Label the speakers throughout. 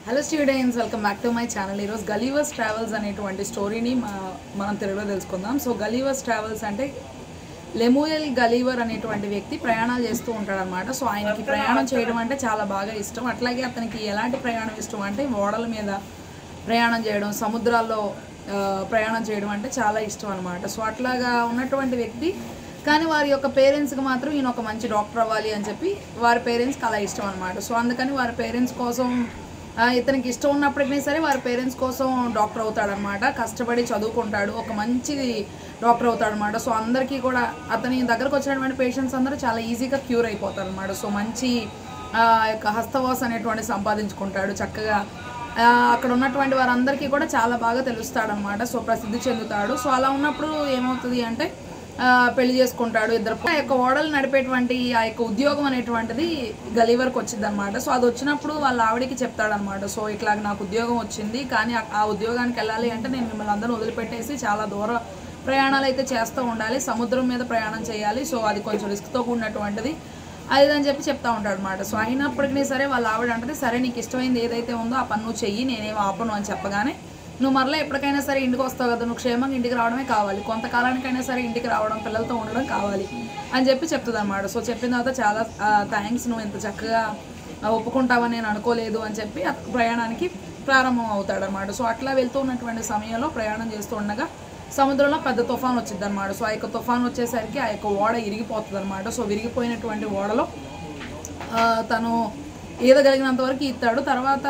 Speaker 1: hello students welcome back to my channel ఈరోజు Gulliver's travels అనేటువంటి స్టోరీని మా- మనం తెలుగులో తెలుసుకుందాం సో గలీవర్స్ ట్రావెల్స్ అంటే లెమూయల్ గలీవర్ అనేటువంటి వ్యక్తి ప్రయాణాలు చేస్తూ ఉంటాడనమాట సో ఆయనకి ప్రయాణం చేయడం అంటే చాలా బాగా ఇష్టం అట్లాగే అతనికి ఎలాంటి ప్రయాణం ఇష్టం అంటే ఓడల మీద ప్రయాణం చేయడం సముద్రాల్లో ఆ, ప్రయాణం చేయడం అంటే చాలా ఇష్టం అనమాట సో అట్లాగా ఉన్నటువంటి వ్యక్తి కానీ వారి యొక్క పేరెంట్స్కి మాత్రం ఈయన ఒక మంచి డాక్టర్ అవ్వాలి అని చెప్పి వారి పేరెంట్స్కి అలా ఇష్టం అనమాట సో అందుకని వారి పేరెంట్స్ కోసం ఆ, ఇతనికి ఇష్టం ఉన్నప్పటికీ సరే వారి పేరెంట్స్ కోసం డాక్టర్ అవుతాడనమాట కష్టపడి చదువుకుంటాడు ఒక మంచి డాక్టర్ అవుతాడనమాట సో అందరికీ కూడా అతని దగ్గరకు వచ్చినటువంటి పేషెంట్స్ అందరూ చాలా ఈజీగా క్యూర్ అయిపోతారు అనమాట సో మంచి ఆ యొక్క హస్తవాస్ అనేటువంటి సంపాదించుకుంటాడు చక్కగా ఆ, అక్కడ ఉన్నటువంటి వారందరికీ కూడా చాలా బాగా తెలుస్తాడనమాట సో ప్రసిద్ధి చెందుతాడు సో అలా ఉన్నప్పుడు ఏమవుతుంది అంటే ఆ, పెళ్లి చేసుకుంటాడు ఇద్దరు ఆ యొక్క ఓడలు నడిపేటువంటి ఆ యొక్క ఉద్యోగం అనేటువంటిది గలీవర్కి వచ్చింది అనమాట సో అది వచ్చినప్పుడు వాళ్ళ ఆవిడకి చెప్తాడనమాట సో ఇట్లా నాకు ఉద్యోగం వచ్చింది కానీ ఆ- ఆ ఉద్యోగానికి వెళ్ళాలి అంటే నేను మిమ్మల్ని అందరూ వదిలిపెట్టేసి చాలా దూరం ప్రయాణాలు అయితే చేస్తూ ఉండాలి సముద్రం మీద ప్రయాణం చేయాలి సో అది కొంచెం రిస్క్తో కూడినటువంటిది అది అని చెప్పి చెప్తా ఉంటాడు అనమాట సో అయినప్పటికీ సరే వాళ్ళ ఆవిడ అంటది సరే నీకు ఇష్టమైంది ఏదైతే ఉందో ఆ పని నువ్వు చెయ్యి నేనేం ఆపను అని చెప్పగానే నువ్వు మరలా ఎప్పటికైనా సరే ఇంటికి వస్తావు కదా నువ్వు క్షేమంగా ఇంటికి రావడమే కావాలి కొంతకాలానికైనా సరే ఇంటికి రావడం పిల్లలతో ఉండడం కావాలి అని చెప్పి చెప్తుంది అనమాట సో చెప్పిన తర్వాత చాలా థ్యాంక్స్ నువ్వు ఇంత చక్కగా ఆ, ఒప్పుకుంటావని నేను అనుకోలేదు అని చెప్పి ఆ ప్రయాణానికి ప్రారంభం అవుతాడు అనమాట సో అట్లా వెళ్తూ ఉన్నటువంటి సమయంలో ప్రయాణం చేస్తూ ఉండగా సముద్రంలో పెద్ద తుఫాన్ వచ్చింది అనమాట సో ఆ యొక్క తుఫాన్ వచ్చేసరికి ఆ యొక్క ఓడ ఇరిగిపోతుంది అనమాట సో విరిగిపోయినటువంటి ఓడలో ఆ, తను ఈదగలిగినంత వరకు ఈతాడు తర్వాత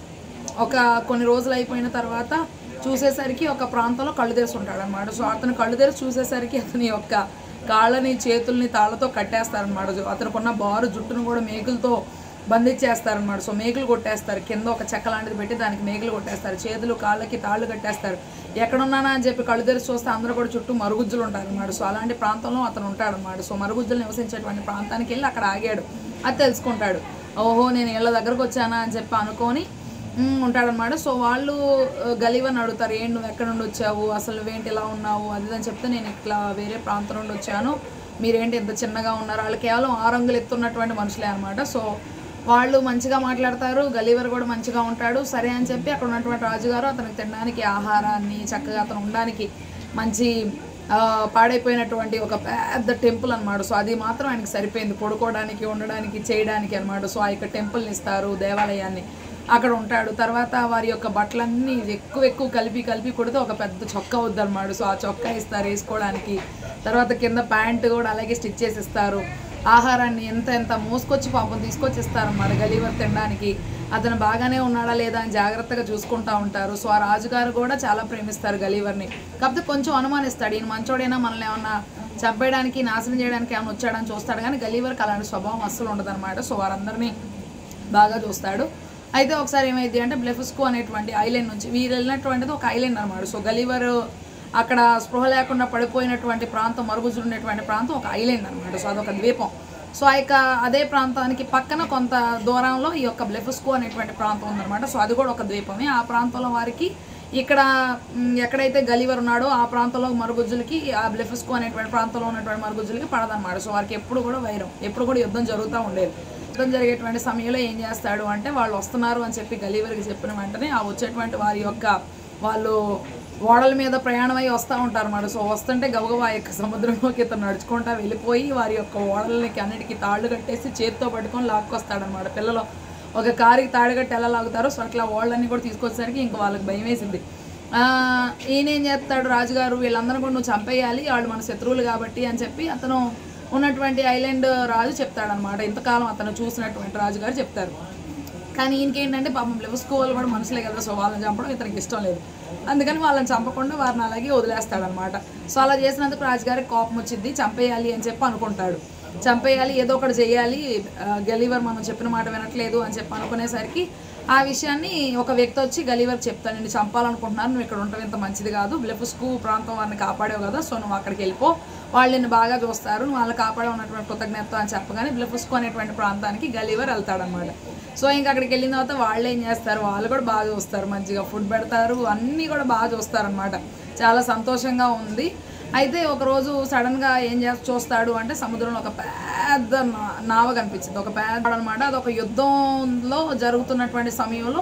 Speaker 1: ఒక కొన్ని రోజులు అయిపోయిన తర్వాత చూసేసరికి ఒక ప్రాంతంలో కళ్ళు తెరిచి ఉంటాడు అనమాట సో అతను కళ్ళు తెరిచి చూసేసరికి అతని యొక్క కాళ్ళని చేతుల్ని తాళ్ళతో కట్టేస్తారనమాట అతనికి ఉన్న బారు జుట్టును కూడా మేకులతో బంధించేస్తారనమాట సో మేకులు కొట్టేస్తారు కింద ఒక చెక్క లాంటిది పెట్టి దానికి మేకులు కొట్టేస్తారు చేతులు కాళ్ళకి తాళ్ళు కట్టేస్తారు ఎక్కడున్నానా అని చెప్పి కళ్ళు తెరిచి చూస్తే అందరూ కూడా చుట్టూ మరుగుజ్జులు ఉంటారనమాట సో అలాంటి ప్రాంతంలో అతను ఉంటాడనమాట సో మరుగుజ్జులు నివసించేటువంటి ప్రాంతానికి వెళ్ళి అక్కడ ఆగాడు అది తెలుసుకుంటాడు ఓహో నేను ఇళ్ళ దగ్గరకు వచ్చానా అని చెప్పి అనుకొని ఉమ్, ఉంటాడనమాట సో వాళ్ళు ఆ, గలీవని అడుగుతారు ఏంటి నువ్వు ఎక్కడ నుండి వచ్చావు అసలు నువ్వేంటి ఇలా ఉన్నావు అది ఇది అని చెప్తే నేను ఇట్లా వేరే ప్రాంతం నుండి వచ్చాను మీరేంటి ఇంత చిన్నగా ఉన్నారు వాళ్ళు కేవలం ఆరంగులు ఎత్తున్నటువంటి మనుషులే అనమాట సో వాళ్ళు మంచిగా మాట్లాడతారు గలీవర్ కూడా మంచిగా ఉంటాడు సరే అని చెప్పి అక్కడ ఉన్నటువంటి రాజుగారు అతనికి తినడానికి ఆహారాన్ని చక్కగా అతను ఉండడానికి మంచి ఆ, పాడైపోయినటువంటి ఒక పెద్ద టెంపుల్ అన్నమాట సో అది మాత్రం ఆయనకి సరిపోయింది పడుకోవడానికి ఉండడానికి చేయడానికి అన్నమాట సో ఆ యొక్క టెంపుల్ని ఇస్తారు దేవాలయాన్ని అక్కడ ఉంటాడు తర్వాత వారి యొక్క బట్టలన్నీ ఎక్కువ ఎక్కువ కలిపి కలిపి కొడితే ఒక పెద్ద చొక్కా వద్దన్నమాట సో ఆ చొక్కా ఇస్తారు వేసుకోవడానికి తర్వాత కింద ప్యాంటు కూడా అలాగే స్టిచ్ చేసి ఇస్తారు ఆహారాన్ని ఎంత ఎంత మోసుకొచ్చి పాపం తీసుకొచ్చి ఇస్తారన్నమాట గలీవర్ తినడానికి అతను బాగానే ఉన్నాడా లేదా అని జాగ్రత్తగా చూసుకుంటా ఉంటారు సో ఆ రాజుగారు కూడా చాలా ప్రేమిస్తారు గలీవర్ని కాకపోతే కొంచెం అనుమానిస్తాడు ఈయన మంచోడైనా మనల్ని ఏమన్నా చంపేయడానికి నాశనం చేయడానికి ఏమైనా వచ్చాడని చూస్తాడు కానీ గలీవర్కి అలాంటి స్వభావం అస్సలు ఉండదన్నమాట సో వారందరినీ బాగా చూస్తాడు అయితే ఒకసారి ఏమైంది అంటే బ్లెఫుస్కో అనేటువంటి ఐలాండ్ నుంచి వీరు వెళ్ళినటువంటిది ఒక ఐలాండ్ అనమాట సో గలీవర్ అక్కడ స్పృహ లేకుండా పడిపోయినటువంటి ప్రాంతం మరుగుజులు ఉన్నటువంటి ప్రాంతం ఒక ఐలాండ్ అనమాట సో అదొక ద్వీపం సో ఆ యొక్క అదే ప్రాంతానికి పక్కన కొంత దూరంలో ఈ యొక్క బ్లెఫుస్కో అనేటువంటి ప్రాంతం ఉందన్నమాట సో అది కూడా ఒక ద్వీపమే ఆ ప్రాంతంలో వారికి ఇక్కడ మ్, ఎక్కడైతే గలీవర్ ఉన్నాడో ఆ ప్రాంతంలో మరుగుజ్జులకి ఆ బ్లెఫుస్కో అనేటువంటి ప్రాంతంలో ఉన్నటువంటి మరుగుజ్జులకి పడదన్నమాట సో వారికి ఎప్పుడు కూడా వైరం ఎప్పుడు కూడా యుద్ధం జరుగుతూ ఉండేది యుద్ధం జరిగేటువంటి సమయంలో ఏం చేస్తాడు అంటే వాళ్ళు వస్తున్నారు అని చెప్పి గలీవర్కి చెప్పిన వెంటనే ఆ వచ్చేటువంటి వారి యొక్క వాళ్ళు ఓడల మీద ప్రయాణం అయ్యి వస్తూ ఉంటారు అన్నమాట సో వస్తుంటే గబగబా ఆ యొక్క సముద్రంలోకి ఇతను నడుచుకుంటా వెళ్ళిపోయి వారి యొక్క ఓడలకి అన్నిటికీ తాళ్ళు కట్టేసి చేతితో పట్టుకొని లాక్కొస్తాడనమాట పిల్లలు ఒక కారుకి తాడు కట్టి ఎలా లాగుతారో సో అట్లా ఓళ్ళన్నీ కూడా తీసుకొచ్చేసరికి ఇంక వాళ్ళకి భయం వేసింది ఆ, ఈయన ఏం చేస్తాడు రాజుగారు వీళ్ళందరూ కూడా నువ్వు చంపేయాలి వాళ్ళు మన శత్రువులు కాబట్టి అని చెప్పి అతను ఉన్నటువంటి ఐలాండ్ రాజు చెప్తాడనమాట ఇంతకాలం అతను చూసినటువంటి రాజుగారు చెప్తారు కానీ ఈయనకి ఏంటంటే పాపం లెవెస్కోవాలి కూడా మనుషులే కదా సో వాళ్ళని చంపడం ఇతనికి ఇష్టం లేదు అందుకని వాళ్ళని చంపకుండా వారిని అలాగే వదిలేస్తాడనమాట సో అలా చేసినందుకు రాజుగారికి కోపం వచ్చింది చంపేయాలి అని చెప్పి అనుకుంటాడు చంపేయాలి ఏదో ఒకటి చేయాలి ఆ, గలీవర్ మనం చెప్పిన మాట వినట్లేదు అని చెప్పి అనుకునేసరికి ఆ విషయాన్ని ఒక వ్యక్తి వచ్చి గలీవర్ చెప్తాను నేను చంపాలనుకుంటున్నాను నువ్వు ఇక్కడ ఉండటం ఇంత మంచిది కాదు బ్లెఫుస్కు ప్రాంతం వారిని కాపాడావు కదా సో నువ్వు అక్కడికి వెళ్ళిపో వాళ్ళు నిన్ను బాగా చూస్తారు నువ్వు వాళ్ళని కాపాడే ఉన్నటువంటి కృతజ్ఞత అని చెప్పగానే బ్లెఫుస్కు అనేటువంటి ప్రాంతానికి గలీవర్ వెళ్తాడనమాట సో ఇంకా అక్కడికి వెళ్ళిన తర్వాత వాళ్ళు ఏం చేస్తారు వాళ్ళు కూడా బాగా చూస్తారు మంచిగా ఫుడ్ పెడతారు అన్నీ కూడా బాగా చూస్తారనమాట చాలా సంతోషంగా ఉంది అయితే ఒకరోజు సడన్గా ఏం చేస్తా చూస్తాడు అంటే సముద్రంలో ఒక పెద్ద నా- నావ కనిపించింది ఒక పెద్ద అనమాట అది ఒక యుద్ధంలో జరుగుతున్నటువంటి సమయంలో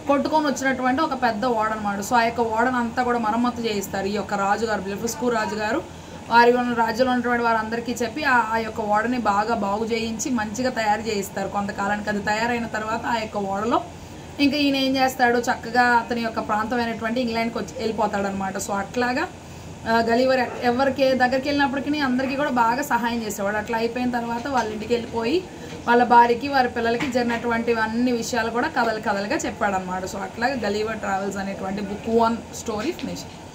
Speaker 1: కొట్టుకొని వచ్చినటువంటి ఒక పెద్ద ఓడ అనమాట సో ఆ యొక్క ఓడను అంతా కూడా మరమ్మతు చేయిస్తారు ఈ యొక్క రాజుగారు బ్లెఫుస్కు రాజుగారు వారి ఉన్న రాజ్యంలో ఉన్నటువంటి వారందరికీ చెప్పి ఆ ఆ యొక్క ఓడని బాగా బాగు చేయించి మంచిగా తయారు చేయిస్తారు కొంతకాలానికి అది తయారైన తర్వాత ఆ యొక్క ఓడలో ఇంకా ఈయన ఏం చేస్తాడు చక్కగా అతని యొక్క ప్రాంతమైనటువంటి ఇంగ్లాండ్కి వచ్చి వెళ్ళిపోతాడు అనమాట సో అట్లాగా ఆ, గలీవర్ ఎక్- ఎవరికి ఏ దగ్గరికి వెళ్ళినప్పటికీ అందరికీ కూడా బాగా సహాయం చేసేవాడు అట్లా అయిపోయిన తర్వాత వాళ్ళ ఇంటికి వెళ్ళిపోయి వాళ్ళ భార్యకి వారి పిల్లలకి జరిగినటువంటి అన్ని విషయాలు కూడా కథలు కథలుగా చెప్పాడనమాట సో అట్లాగా గలీవర్ ట్రావెల్స్ అనేటువంటి బుక్ వన్ స్టోరీ ఫినిష్